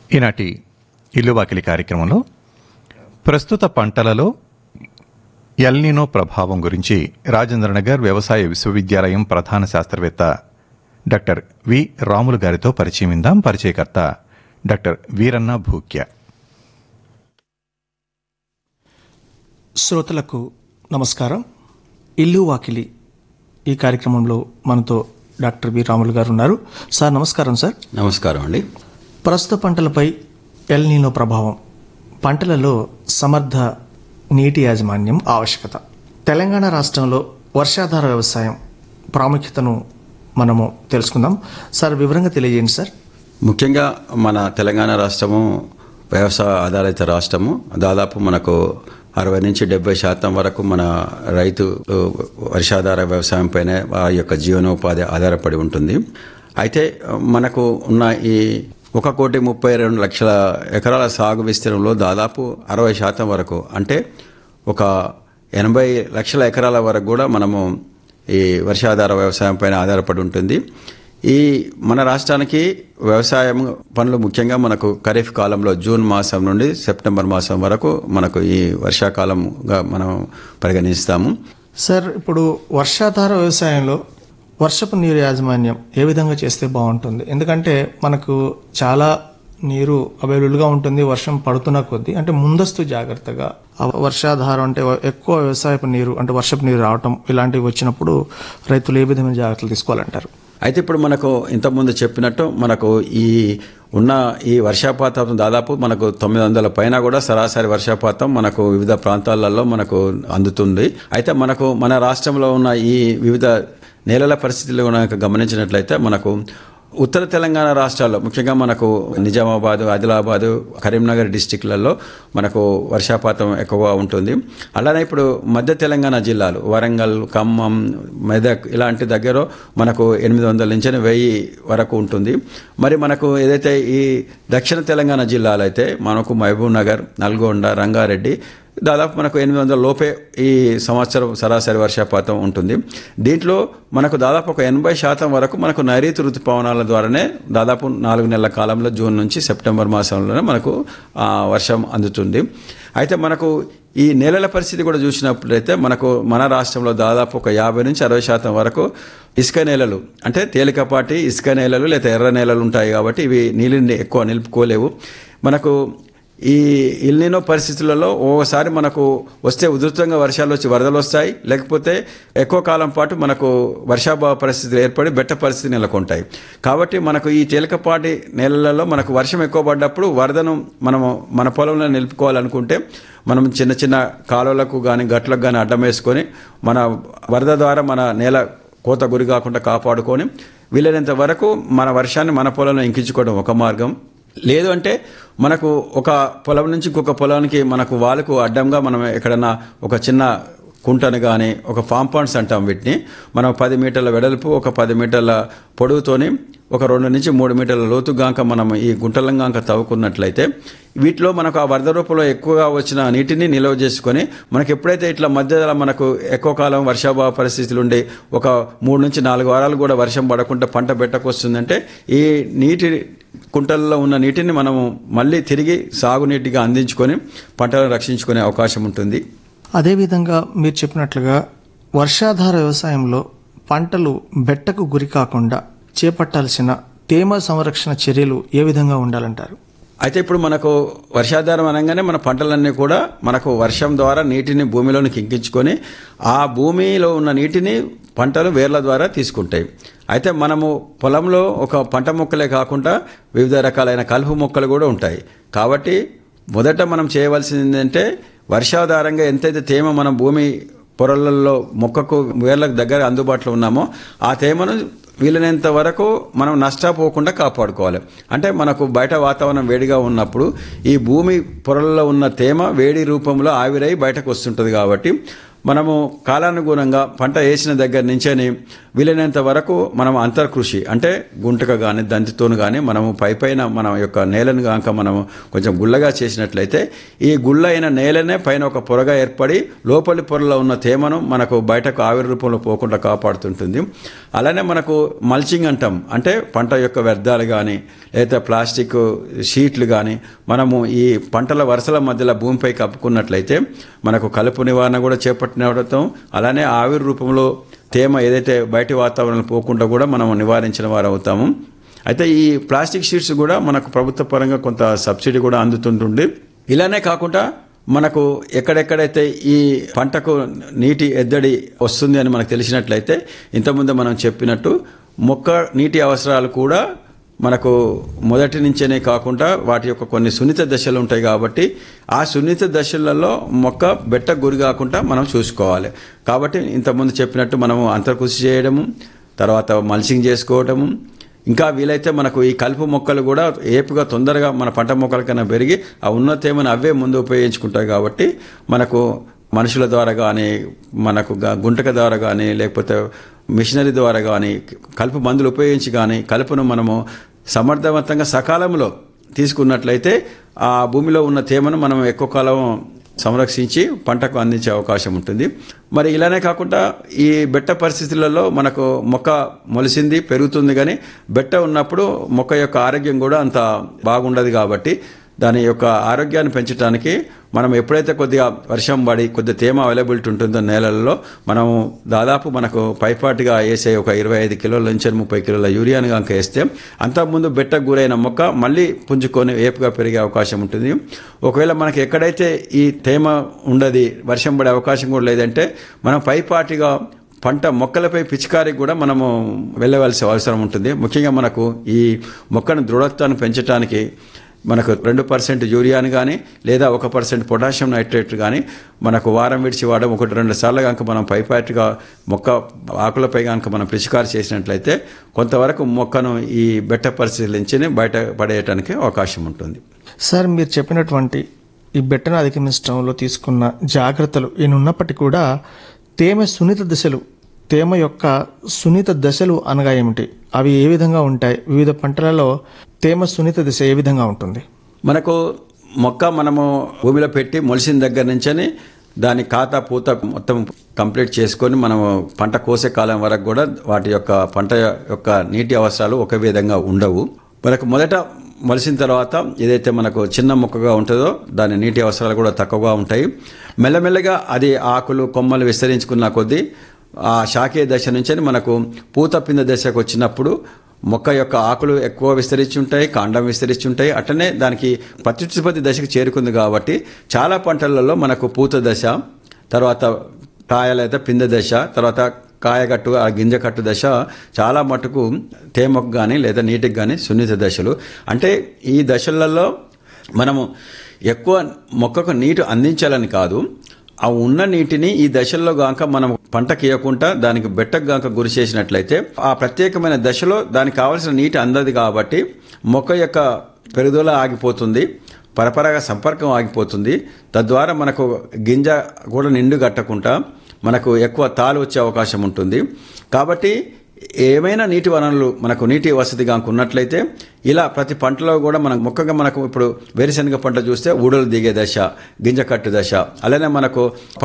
ఈనాటి ఇల్లు వాకిలి కార్యక్రమంలో ప్రస్తుత పంటలలో ఎల్నినో ప్రభావం గురించి రాజేంద్రనగర్ వ్యవసాయ విశ్వవిద్యాలయం ప్రధాన శాస్త్రవేత్త డాక్టర్ వి రాములు గారితో పరిచయం ఇందాం పరిచయకర్త డాక్టర్ వీరన్న భూక్య శ్రోతలకు నమస్కారం ఇల్లు వాకిలి ఈ కార్యక్రమంలో మనతో డాక్టర్ వి రాములు గారు ఉన్నారు సార్ నమస్కారం సార్ నమస్కారం అండి ప్రస్తుత పంటలపై ఎల్ నీనో ప్రభావం పంటలలో సమర్థ నీటి యాజమాన్యం ఆవశ్యకత తెలంగాణ రాష్ట్రంలో వర్షాధార వ్యవసాయం ప్రాముఖ్యతను మనము తెలుసుకుందాం సార్ వివరంగా తెలియజేయండి సార్ ముఖ్యంగా మన తెలంగాణ రాష్ట్రము వ్యవసాయ ఆధారిత రాష్ట్రము దాదాపు మనకు అరవై నుంచి డెబ్బై శాతం వరకు మన రైతు ఉ, వర్షాధార వ్యవసాయం పైన వారి యొక్క జీవనోపాధి ఆధారపడి ఉంటుంది అయితే మనకు ఉన్న ఈ ఒక కోటి ముప్పై రెండు లక్షల ఎకరాల సాగు విస్తీర్ణంలో దాదాపు అరవై శాతం వరకు అంటే ఒక ఎనభై లక్షల ఎకరాల వరకు కూడా మనము ఈ వర్షాధార వ్యవసాయం పైన ఆధారపడి ఉంటుంది ఈ మన రాష్ట్రానికి వ్యవసాయం పనులు ముఖ్యంగా మనకు ఖరీఫ్ కాలంలో జూన్ మాసం నుండి సెప్టెంబర్ మాసం వరకు మనకు ఈ వర్షాకాలంగా మనం పరిగణిస్తాము సార్ ఇప్పుడు వర్షాధార వ్యవసాయంలో వర్షపు నీరు యాజమాన్యం ఏ విధంగా చేస్తే బాగుంటుంది ఎందుకంటే మనకు చాలా నీరు అవైలబుల్గా ఉంటుంది వర్షం పడుతున్న కొద్దీ అంటే ముందస్తు జాగ్రత్తగా ఆ వర్షాధారం అంటే ఎక్కువ వ్యవసాయపు నీరు అంటే వర్షపు నీరు రావటం ఇలాంటివి వచ్చినప్పుడు రైతులు ఏ విధమైన జాగ్రత్తలు తీసుకోవాలంటారు అయితే ఇప్పుడు మనకు ఇంతకుముందు చెప్పినట్టు మనకు ఈ ఉన్న ఈ వర్షపాతం దాదాపు మనకు తొమ్మిది వందల పైన కూడా సరాసరి వర్షపాతం మనకు వివిధ ప్రాంతాలలో మనకు అందుతుంది అయితే మనకు మన రాష్ట్రంలో ఉన్న ఈ వివిధ నేలల పరిస్థితులు కనుక గమనించినట్లయితే మనకు ఉత్తర తెలంగాణ రాష్ట్రాల్లో ముఖ్యంగా మనకు నిజామాబాద్ ఆదిలాబాద్ కరీంనగర్ డిస్టిక్లలో మనకు వర్షపాతం ఎక్కువగా ఉంటుంది అలానే ఇప్పుడు మధ్య తెలంగాణ జిల్లాలు వరంగల్ ఖమ్మం మెదక్ ఇలాంటి దగ్గర మనకు ఎనిమిది వందల నుంచి వెయ్యి వరకు ఉంటుంది మరి మనకు ఏదైతే ఈ దక్షిణ తెలంగాణ జిల్లాలు అయితే మనకు మహబూబ్ నగర్ నల్గొండ రంగారెడ్డి దాదాపు మనకు ఎనిమిది వందల లోపే ఈ సంవత్సరం సరాసరి వర్షపాతం ఉంటుంది దీంట్లో మనకు దాదాపు ఒక ఎనభై శాతం వరకు మనకు నైరుతి ఋతుపవనాల ద్వారానే దాదాపు నాలుగు నెలల కాలంలో జూన్ నుంచి సెప్టెంబర్ మాసంలోనే మనకు ఆ, వర్షం అందుతుంది అయితే మనకు ఈ నేలల పరిస్థితి కూడా చూసినప్పుడైతే మనకు మన రాష్ట్రంలో దాదాపు ఒక యాభై నుంచి అరవై శాతం వరకు ఇసుక నేలలు అంటే తేలికపాటి ఇసుక నేలలు లేదా ఎర్ర నేలలు ఉంటాయి కాబట్టి ఇవి నీళ్ళని ఎక్కువ నిలుపుకోలేవు మనకు ఈ ఇల్నినో పరిస్థితులలో ఓసారి మనకు వస్తే ఉధృతంగా వర్షాలు వచ్చి వరదలు వస్తాయి లేకపోతే ఎక్కువ కాలం పాటు మనకు వర్షాభావ పరిస్థితులు ఏర్పడి బెట్ట పరిస్థితి నెలకొంటాయి కాబట్టి మనకు ఈ తేలికపాటి నేలలలో మనకు వర్షం ఎక్కువ పడ్డప్పుడు వరదను మనము మన పొలంలో నిలుపుకోవాలనుకుంటే మనం చిన్న చిన్న కాలువలకు కానీ గట్లకు కానీ అడ్డం వేసుకొని మన వరద ద్వారా మన నేల కోత గురి కాకుండా కాపాడుకొని వీలైనంత వరకు మన వర్షాన్ని మన పొలంలో ఇంకించుకోవడం ఒక మార్గం లేదు అంటే మనకు ఒక పొలం నుంచి ఇంకొక పొలానికి మనకు వాళ్ళకు అడ్డంగా మనం ఎక్కడన్నా ఒక చిన్న కుంటను కానీ ఒక ఫామ్ పాండ్స్ అంటాం వీటిని మనం పది మీటర్ల వెడల్పు ఒక పది మీటర్ల పొడవుతోని ఒక రెండు నుంచి మూడు మీటర్ల లోతుగాంక మనం ఈ గుంటలంగాంక తవ్వుకున్నట్లయితే వీటిలో మనకు ఆ వరద రూపంలో ఎక్కువగా వచ్చిన నీటిని నిల్వ చేసుకొని మనకి ఎప్పుడైతే ఇట్లా మధ్యలో మనకు ఎక్కువ కాలం వర్షాభావ పరిస్థితులు ఉండి ఒక మూడు నుంచి నాలుగు వారాలు కూడా వర్షం పడకుండా పంట పెట్టకొస్తుందంటే ఈ నీటి కుంటల్లో ఉన్న నీటిని మనము మళ్ళీ తిరిగి సాగునీటిగా అందించుకొని పంటలను రక్షించుకునే అవకాశం ఉంటుంది అదేవిధంగా మీరు చెప్పినట్లుగా వర్షాధార వ్యవసాయంలో పంటలు బెట్టకు గురి కాకుండా చేపట్టాల్సిన తేమ సంరక్షణ చర్యలు ఏ విధంగా ఉండాలంటారు అయితే ఇప్పుడు మనకు వర్షాధారం అనగానే మన పంటలన్నీ కూడా మనకు వర్షం ద్వారా నీటిని భూమిలోనికి ఇంకించుకొని ఆ భూమిలో ఉన్న నీటిని పంటలు వేర్ల ద్వారా తీసుకుంటాయి అయితే మనము పొలంలో ఒక పంట మొక్కలే కాకుండా వివిధ రకాలైన కలుపు మొక్కలు కూడా ఉంటాయి కాబట్టి మొదట మనం చేయవలసింది ఏంటంటే వర్షాధారంగా ఎంతైతే తేమ మన భూమి పొరలలో మొక్కకు వేర్లకు దగ్గర అందుబాటులో ఉన్నామో ఆ తేమను వీలైనంత వరకు మనం నష్టపోకుండా కాపాడుకోవాలి అంటే మనకు బయట వాతావరణం వేడిగా ఉన్నప్పుడు ఈ భూమి పొరలలో ఉన్న తేమ వేడి రూపంలో ఆవిరై బయటకు వస్తుంటుంది కాబట్టి మనము కాలానుగుణంగా పంట వేసిన దగ్గర నుంచేని వీలైనంత వరకు మనం అంతర్కృషి అంటే గుంటక కానీ దంతితోను కానీ మనము పై పైన మన యొక్క నేలను కాక మనము కొంచెం గుల్లగా చేసినట్లయితే ఈ గుల్ల అయిన నేలనే పైన ఒక పొరగా ఏర్పడి లోపలి పొరలో ఉన్న తేమను మనకు బయటకు ఆవిరి రూపంలో పోకుండా కాపాడుతుంటుంది అలానే మనకు మల్చింగ్ అంటాం అంటే పంట యొక్క వ్యర్థాలు కానీ లేదా ప్లాస్టిక్ షీట్లు కానీ మనము ఈ పంటల వరుసల మధ్యలో భూమిపై కప్పుకున్నట్లయితే మనకు కలుపు నివారణ కూడా చేపట్టినవడం అలానే ఆవిరి రూపంలో తేమ ఏదైతే బయటి వాతావరణం పోకుండా కూడా మనం నివారించిన వారు అవుతాము అయితే ఈ ప్లాస్టిక్ షీట్స్ కూడా మనకు ప్రభుత్వ పరంగా కొంత సబ్సిడీ కూడా అందుతుంటుంది ఇలానే కాకుండా మనకు ఎక్కడెక్కడైతే ఈ పంటకు నీటి ఎద్దడి వస్తుంది అని మనకు తెలిసినట్లయితే ఇంతకుముందు మనం చెప్పినట్టు మొక్క నీటి అవసరాలు కూడా మనకు మొదటి నుంచేనే కాకుండా వాటి యొక్క కొన్ని సున్నిత దశలు ఉంటాయి కాబట్టి ఆ సున్నిత దశలలో మొక్క బెట్ట గురి కాకుండా మనం చూసుకోవాలి కాబట్టి ఇంతకుముందు చెప్పినట్టు మనము అంతర్కృషి చేయడము తర్వాత మల్చింగ్ చేసుకోవడము ఇంకా వీలైతే మనకు ఈ కలుపు మొక్కలు కూడా ఏపుగా తొందరగా మన పంట మొక్కల కన్నా పెరిగి ఆ ఉన్న తేమను అవే ముందు ఉపయోగించుకుంటాయి కాబట్టి మనకు మనుషుల ద్వారా కానీ మనకు గా- గుంటక ద్వారా కానీ లేకపోతే మిషనరీ ద్వారా కానీ కలుపు మందులు ఉపయోగించి కానీ కలుపును మనము సమర్థవంతంగా సకాలంలో తీసుకున్నట్లయితే ఆ భూమిలో ఉన్న తేమను మనం ఎక్కువ కాలం సంరక్షించి పంటకు అందించే అవకాశం ఉంటుంది మరి ఇలానే కాకుండా ఈ బెట్ట పరిస్థితులలో మనకు మొక్క మొలిసింది పెరుగుతుంది కానీ బెట్ట ఉన్నప్పుడు మొక్క యొక్క ఆరోగ్యం కూడా అంత బాగుండదు కాబట్టి దాని యొక్క ఆరోగ్యాన్ని పెంచడానికి మనం ఎప్పుడైతే కొద్దిగా వర్షం పడి కొద్దిగా తేమ అవైలబిలిటీ ఉంటుందో నేలల్లో మనం దాదాపు మనకు పైపాటిగా వేసే ఒక ఇరవై ఐదు కిలోల నుంచి ముప్పై కిలోల యూరియాని కనుక వేస్తే అంతకుముందు బెట్టకు గురైన మొక్క మళ్ళీ పుంజుకొని ఏపుగా పెరిగే అవకాశం ఉంటుంది ఒకవేళ మనకి ఎక్కడైతే ఈ తేమ ఉండదు వర్షం పడే అవకాశం కూడా లేదంటే మనం పైపాటిగా పంట మొక్కలపై పిచికారికి కూడా మనము వెళ్ళవలసిన అవసరం ఉంటుంది ముఖ్యంగా మనకు ఈ మొక్కను దృఢత్వాన్ని పెంచడానికి మనకు రెండు పర్సెంట్ యూరియాని కానీ లేదా ఒక పర్సెంట్ పొటాషియం నైట్రేట్ కానీ మనకు వారం విడిచి వాడడం ఒకటి రెండు సార్లు కనుక మనం పైపాటిగా మొక్క ఆకులపై కనుక మనం పిచికారి చేసినట్లయితే కొంతవరకు మొక్కను ఈ బెట్ట పరిస్థితుల నుంచి బయట పడేయటానికి అవకాశం ఉంటుంది సార్ మీరు చెప్పినటువంటి ఈ బెట్టను అధిగమించడంలో తీసుకున్న జాగ్రత్తలు ఈయనున్నప్పటికీ కూడా తేమ సున్నిత దశలు తేమ యొక్క సున్నిత దశలు అనగా ఏమిటి అవి ఏ విధంగా ఉంటాయి వివిధ పంటలలో తేమ సున్నిత దశ ఏ విధంగా ఉంటుంది మనకు మొక్క మనము భూమిలో పెట్టి మొలిసిన దగ్గర నుంచని దాని ఖాతా పూత మొత్తం కంప్లీట్ చేసుకొని మనము పంట కోసే కాలం వరకు కూడా వాటి యొక్క పంట యొక్క నీటి అవసరాలు ఒక విధంగా ఉండవు మనకు మొదట మొలిసిన తర్వాత ఏదైతే మనకు చిన్న మొక్కగా ఉంటుందో దాని నీటి అవసరాలు కూడా తక్కువగా ఉంటాయి మెల్లమెల్లగా అది ఆకులు కొమ్మలు విస్తరించుకున్న కొద్దీ ఆ శాఖీయ దశ నుంచి మనకు పూత పింద దశకు వచ్చినప్పుడు మొక్క యొక్క ఆకులు ఎక్కువ విస్తరించి ఉంటాయి కాండం విస్తరించి ఉంటాయి అట్లనే దానికి ప్రత్యుత్పత్తి దశకు చేరుకుంది కాబట్టి చాలా పంటలలో మనకు పూత దశ తర్వాత కాయలైతే పింద దశ తర్వాత కాయగట్టు ఆ గింజ కట్టు దశ చాలా మటుకు తేమకు కానీ లేదా నీటికి కానీ సున్నిత దశలు అంటే ఈ దశలలో మనము ఎక్కువ మొక్కకు నీరు అందించాలని కాదు ఆ ఉన్న నీటిని ఈ దశల్లో గాక మనం పంటకి ఇవ్వకుండా దానికి బెట్టకు గాక గురి చేసినట్లయితే ఆ ప్రత్యేకమైన దశలో దానికి కావాల్సిన నీటి అందదు కాబట్టి మొక్క యొక్క పెరుగుదల ఆగిపోతుంది పరపరగా సంపర్కం ఆగిపోతుంది తద్వారా మనకు గింజ కూడా నిండు కట్టకుండా మనకు ఎక్కువ తాలు వచ్చే అవకాశం ఉంటుంది కాబట్టి ఏమైనా నీటి వనరులు మనకు నీటి వసతి కనుక ఉన్నట్లయితే ఇలా ప్రతి పంటలో కూడా మనం ముఖ్యంగా మనకు ఇప్పుడు వేరుశనగ పంట చూస్తే ఊడలు దిగే దశ గింజ కట్టు దశ అలానే మనకు